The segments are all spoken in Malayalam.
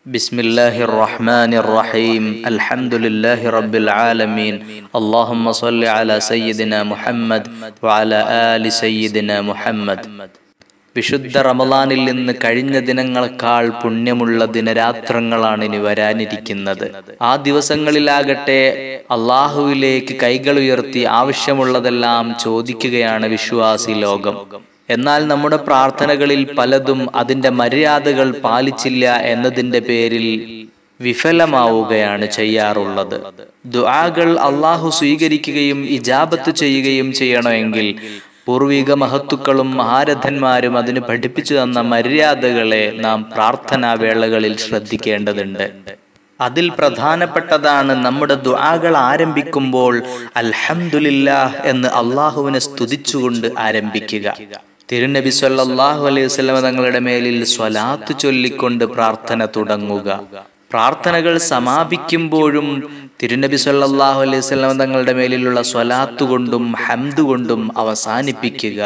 بسم الله الرحمن الرحيم الحمد لله رب العالمين اللهم صل على سيدنا محمد وعلى آل سيدنا محمد വിശുദ്ധ റമദാനിൽ നിന്ന് കഴിഞ്ഞ ദിനങ്ങളെക്കാൾ പുണ്യമുള്ള ദിനരാത്രങ്ങളാണ് ഇനി വരാനിരിക്കുന്നത് ആ ദിവസങ്ങളിലാകട്ടെ അള്ളാഹുവിലേക്ക് കൈകൾ ഉയർത്തി ആവശ്യമുള്ളതെല്ലാം ചോദിക്കുകയാണ് വിശ്വാസി ലോകം എന്നാൽ നമ്മുടെ പ്രാർത്ഥനകളിൽ പലതും അതിന്റെ മര്യാദകൾ പാലിച്ചില്ല എന്നതിന്റെ പേരിൽ വിഫലമാവുകയാണ് ചെയ്യാറുള്ളത് ദുആകൾ അള്ളാഹു സ്വീകരിക്കുകയും ഇജാബത്ത് ചെയ്യുകയും ചെയ്യണമെങ്കിൽ പൂർവിക മഹത്തുക്കളും മഹാരഥന്മാരും അതിന് പഠിപ്പിച്ചു തന്ന മര്യാദകളെ നാം പ്രാർത്ഥനാ വേളകളിൽ ശ്രദ്ധിക്കേണ്ടതുണ്ട് അതിൽ പ്രധാനപ്പെട്ടതാണ് നമ്മുടെ ദുആകൾ ആരംഭിക്കുമ്പോൾ അൽഹംദുലില്ലാഹ് എന്ന് അള്ളാഹുവിനെ സ്തുതിച്ചുകൊണ്ട് ആരംഭിക്കുക തിരുനബി സല്ലല്ലാഹു അലൈഹി വസല്ലം തങ്ങളുടെ മേലിൽ സ്വലാത്ത് ചൊല്ലിക്കൊണ്ട് പ്രാർത്ഥന തുടങ്ങുക പ്രാർത്ഥനകൾ സമാപിക്കുമ്പോഴും തിരുനബി സല്ലല്ലാഹു അലൈഹി വസല്ലം തങ്ങളുടെ മേലിലുള്ള സ്വലാത്ത് കൊണ്ടും ഹംദ് കൊണ്ടും അവസാനിപ്പിക്കുക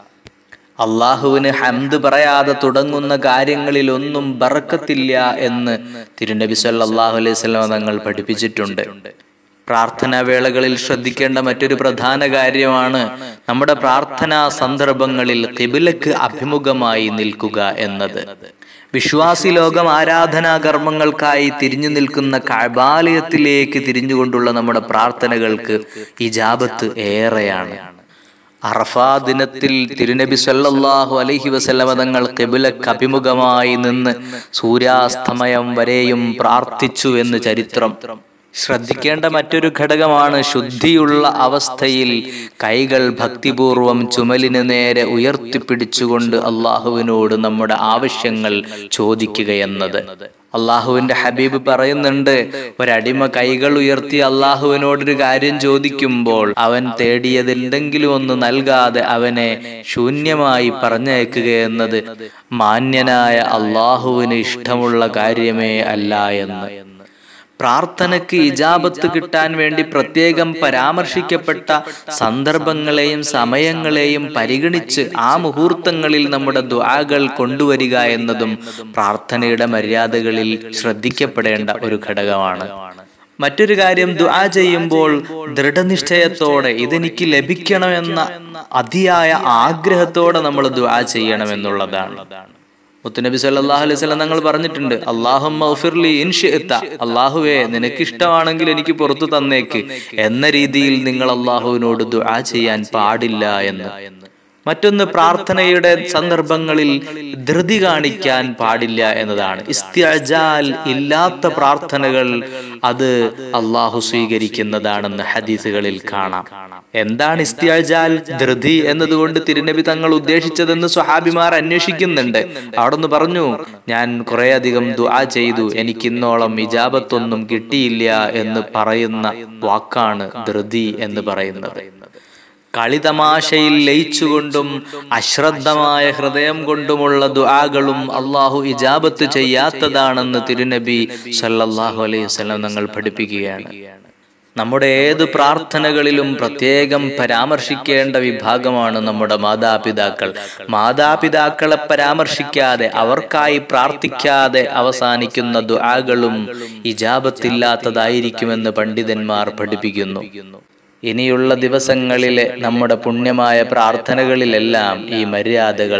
അള്ളാഹുവിന് ഹംദ് പറയാതെ തുടങ്ങുന്ന കാര്യങ്ങളിൽ ഒന്നും ബറക്കത്തില്ല എന്ന് തിരുനബി സല്ലല്ലാഹു അലൈഹി വസല്ലം തങ്ങൾ പഠിപ്പിച്ചിട്ടുണ്ട് പ്രാർത്ഥനാ വേളകളിൽ ശ്രദ്ധിക്കേണ്ട മറ്റൊരു പ്രധാന കാര്യമാണ് നമ്മുടെ പ്രാർത്ഥനാ സന്ദർഭങ്ങളിൽ കിബിലക്ക് അഭിമുഖമായി നിൽക്കുക എന്നത് വിശ്വാസി ലോകം ആരാധനാ കർമ്മങ്ങൾക്കായി തിരിഞ്ഞു നിൽക്കുന്ന കബാലയത്തിലേക്ക് തിരിഞ്ഞുകൊണ്ടുള്ള നമ്മുടെ പ്രാർത്ഥനകൾക്ക് ഇജാബത്ത് ഏറെയാണ് അറഫാ ദിനത്തിൽ തിരുനബി സല്ലല്ലാഹു അലൈഹി വസല്ലമ തങ്ങൾ കിബിലക്ക് അഭിമുഖമായി നിന്ന് സൂര്യാസ്തമയം വരെയും പ്രാർത്ഥിച്ചു എന്ന് ചരിത്രം ശ്രദ്ധിക്കേണ്ട മറ്റൊരു ഘടകമാണ് ശുദ്ധിയുള്ള അവസ്ഥയിൽ കൈകൾ ഭക്തിപൂർവം ചുമലിന് നേരെ ഉയർത്തിപ്പിടിച്ചുകൊണ്ട് അള്ളാഹുവിനോട് നമ്മുടെ ആവശ്യങ്ങൾ ചോദിക്കുക എന്നത് അള്ളാഹുവിന്റെ ഹബീബ് പറയുന്നുണ്ട് ഒരടിമ കൈകൾ ഉയർത്തി അള്ളാഹുവിനോടൊരു കാര്യം ചോദിക്കുമ്പോൾ അവൻ തേടിയതെന്തെങ്കിലും ഒന്ന് നൽകാതെ അവനെ ശൂന്യമായി പറഞ്ഞയക്കുക എന്നത് മാന്യനായ അള്ളാഹുവിന് ഇഷ്ടമുള്ള കാര്യമേ അല്ല എന്ന് പ്രാർത്ഥനയ്ക്ക് ഇജാബത്ത് കിട്ടാൻ വേണ്ടി പ്രത്യേകം പരാമർശിക്കപ്പെട്ട സന്ദർഭങ്ങളെയും സമയങ്ങളെയും പരിഗണിച്ച് ആ മുഹൂർത്തങ്ങളിൽ നമ്മുടെ ദ്വാകൾ കൊണ്ടുവരിക എന്നതും പ്രാർത്ഥനയുടെ മര്യാദകളിൽ ശ്രദ്ധിക്കപ്പെടേണ്ട ഒരു ഘടകമാണ് മറ്റൊരു കാര്യം ദുആ ചെയ്യുമ്പോൾ ദൃഢനിശ്ചയത്തോടെ ഇതെനിക്ക് ലഭിക്കണമെന്ന അതിയായ ആഗ്രഹത്തോടെ നമ്മൾ ദുആ ചെയ്യണമെന്നുള്ളതാണ് മുത്തുനബി സല്ലല്ലാഹു അലൈഹി വസല്ലം തങ്ങൾ പറഞ്ഞിട്ടുണ്ട് അല്ലാഹുമ്മ ഇൻ ഷിഅത അല്ലാഹുവേ നിനക്ക് ഇഷ്ടമാണെങ്കിൽ എനിക്ക് പുറത്തു തന്നേക്ക് എന്ന രീതിയിൽ നിങ്ങൾ അള്ളാഹുവിനോട് ദുആ ചെയ്യാൻ പാടില്ല എന്ന് മറ്റൊന്ന് പ്രാർത്ഥനയുടെ സന്ദർഭങ്ങളിൽ ധൃതി കാണിക്കാൻ പാടില്ല എന്നതാണ് ഇസ്തിഅജാൽ ഇല്ലാത്ത പ്രാർത്ഥനകൾ അത് അള്ളാഹു സ്വീകരിക്കുന്നതാണെന്ന് ഹദീസുകളിൽ കാണാം എന്താണ് ഇസ്തിഅജാൽ ധൃതി എന്നതുകൊണ്ട് തിരുനബി തങ്ങൾ ഉദ്ദേശിച്ചതെന്ന് സ്വഹാബിമാർ അന്വേഷിക്കുന്നുണ്ട് അവിടെ പറഞ്ഞു ഞാൻ കുറെ അധികം ദുആ ചെയ്തു എനിക്ക് ഇന്നോളം ഇജാബത്തൊന്നും കിട്ടിയില്ല എന്ന് പറയുന്ന വാക്കാണ് ധൃതി എന്ന് പറയുന്നത് കളിതമാശയിൽ ലയിച്ചുകൊണ്ടും അശ്രദ്ധമായ ഹൃദയം കൊണ്ടുമുള്ള ദുആകളും അള്ളാഹു ഇജാബത്ത് ചെയ്യാത്തതാണെന്ന് തിരുനബി സല്ലല്ലാഹു അലൈഹി വസല്ലം തങ്ങൾ പഠിപ്പിക്കുകയാണ് നമ്മുടെ ഏത് പ്രാർത്ഥനകളിലും പ്രത്യേകം പരാമർശിക്കേണ്ട വിഭാഗമാണ് നമ്മുടെ മാതാപിതാക്കൾ മാതാപിതാക്കളെ പരാമർശിക്കാതെ അവർക്കായി പ്രാർത്ഥിക്കാതെ അവസാനിക്കുന്ന ദുആകളും ഇജാബത്തില്ലാത്തതായിരിക്കുമെന്ന് പണ്ഡിതന്മാർ പഠിപ്പിക്കുന്നു ഇനിയുള്ള ദിവസങ്ങളിലെ നമ്മുടെ പുണ്യമായ പ്രാർത്ഥനകളിലെല്ലാം ഈ മര്യാദകൾ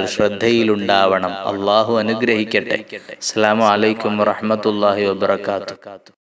ശ്രദ്ധയിലുണ്ടാവണം അള്ളാഹു അനുഗ്രഹിക്കട്ടെ അസ്സലാമു അലൈക്കും വറഹ്മത്തുള്ളാഹി വബറകാതുഹു